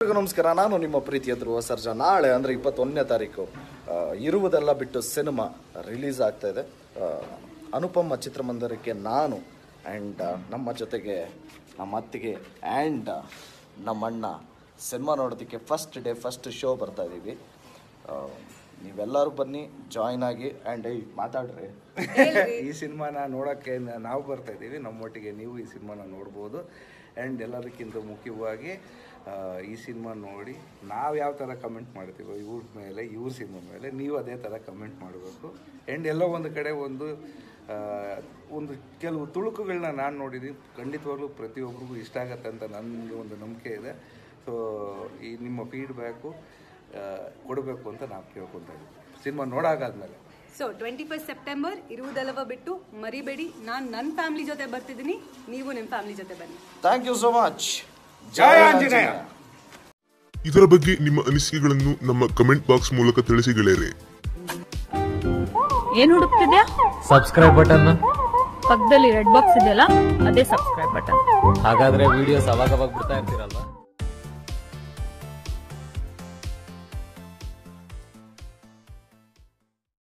ಎಲ್ರಿಗೂ ನಮಸ್ಕಾರ ನಾನು ನಿಮ್ಮ ಪ್ರೀತಿಯ ಧ್ರುವ ಸರ್ಜಾ ನಾಳೆ ಅಂದರೆ ಇಪ್ಪತ್ತೊಂದನೇ ತಾರೀಕು ಆ, ಇರುವುದೆಲ್ಲ ಬಿಟ್ಟು ಸಿನಿಮಾ ರಿಲೀಸ್ ಆಗ್ತಾ ಇದೆ ಆ, ಅನುಪಮ ಚಿತ್ರಮಂದಿರಕ್ಕೆ ನಾನು ಆ್ಯಂಡ್ ನಮ್ಮ ಜೊತೆಗೆ ನಮ್ಮ ಅತ್ತಿಗೆ ಆ್ಯಂಡ್ ನಮ್ಮ ಅಣ್ಣ ಸಿನಿಮಾ ನೋಡೋದಕ್ಕೆ ಫಸ್ಟ್ ಡೇ ಫಸ್ಟ್ ಶೋ ಬರ್ತಾ ಇದ್ದೀವಿ ಆ, ನೀವೆಲ್ಲರೂ ಬನ್ನಿ ಜಾಯ್ನ್ ಆಗಿ ಆ್ಯಂಡ್ ಏಯ್ ಮಾತಾಡ್ರಿ ಈ ಸಿನಿಮಾನ ನೋಡೋಕ್ಕೆ ನ- ನಾವು ಬರ್ತಾ ಇದ್ದೀವಿ ನಮ್ಮೊಟ್ಟಿಗೆ ನೀವು ಈ ಸಿನಿಮಾನ ನೋಡ್ಬೋದು ಆ್ಯಂಡ್ ಎಲ್ಲದಕ್ಕಿಂತ ಮುಖ್ಯವಾಗಿ ಆ, ಈ ಸಿನಿಮಾ ನೋಡಿ ನಾವು ಯಾವ ಥರ ಕಮೆಂಟ್ ಮಾಡ್ತೀವೋ ಇವ್ರ ಮೇಲೆ ಇವ್ರ ಸಿನಿಮಾ ಮೇಲೆ ನೀವು ಅದೇ ಥರ ಕಮೆಂಟ್ ಮಾಡಬೇಕು ಆ್ಯಂಡ್ ಎಲ್ಲೋ ಒಂದು ಕಡೆ ಒಂದು ಆ, ಒಂದು ಕೆಲವು ತುಣುಕುಗಳನ್ನ ನಾನು ನೋಡಿದ್ದೀನಿ ಖಂಡಿತವಾಗ್ಲೂ ಪ್ರತಿಯೊಬ್ಬರಿಗೂ ಇಷ್ಟ ಆಗತ್ತೆ ಅಂತ ನನಗೆ ಒಂದು ನಂಬಿಕೆ ಇದೆ ಸೊ ಈ ನಿಮ್ಮ ಫೀಡ್ಬ್ಯಾಕು ಕೊಡಬೇಕು ಅಂತ ನಾವು ಕೇಳ್ಕೊತಾ ಇದ್ದೀವಿ ಸಿನಿಮಾ ನೋಡಾಗಾದ್ಮೇಲೆ ಸೊ ಟ್ವೆಂಟಿ ಫಸ್ಟ್ ಸೆಪ್ಟೆಂಬರ್ ಇರುವುದೆಲ್ಲವ ಬಿಟ್ಟು ಮರಿಬೇಡಿ ನಾನು ನನ್ನ ಫ್ಯಾಮಿಲಿ ಜೊತೆ ಬರ್ತಿದ್ದೀನಿ ನೀವು ನಿಮ್ಮ ಫ್ಯಾಮಿಲಿ ಜೊತೆ ಬನ್ನಿ ಥ್ಯಾಂಕ್ ಯು ಸೋ ಮಚ್ ಜಯ ಆಂಜನೇಯ ಇದರ ಬಗ್ಗೆ ನಿಮ್ಮ ಅನಿಸಿಕೆಗಳನ್ನು ನಮ್ಮ ಕಮೆಂಟ್ ಬಾಕ್ಸ್ ಮೂಲಕ ತಿಳಿಸಿ ಗೆಳೆಯರೆ ಏನ್ ಹುಡುಕ್ತಿದ್ಯಾ ಸಬ್ಸ್ಕ್ರೈಬ್ ಬಟನ್ ಪಕ್ಕದಲ್ಲಿ ರೆಡ್ ಬಾಕ್ಸ್ ಇದೆಯಲ್ಲ ಅದೇ ಸಬ್ಸ್ಕ್ರೈಬ್ ಬಟನ್ ಹಾಗಾದ್ರೆ ವಿಡಿಯೋಸ್ ಅವಾಗ ಅವಾಗ ಬಿಡ್ತಾ ಇರ್ತೀರಲ್ವಾ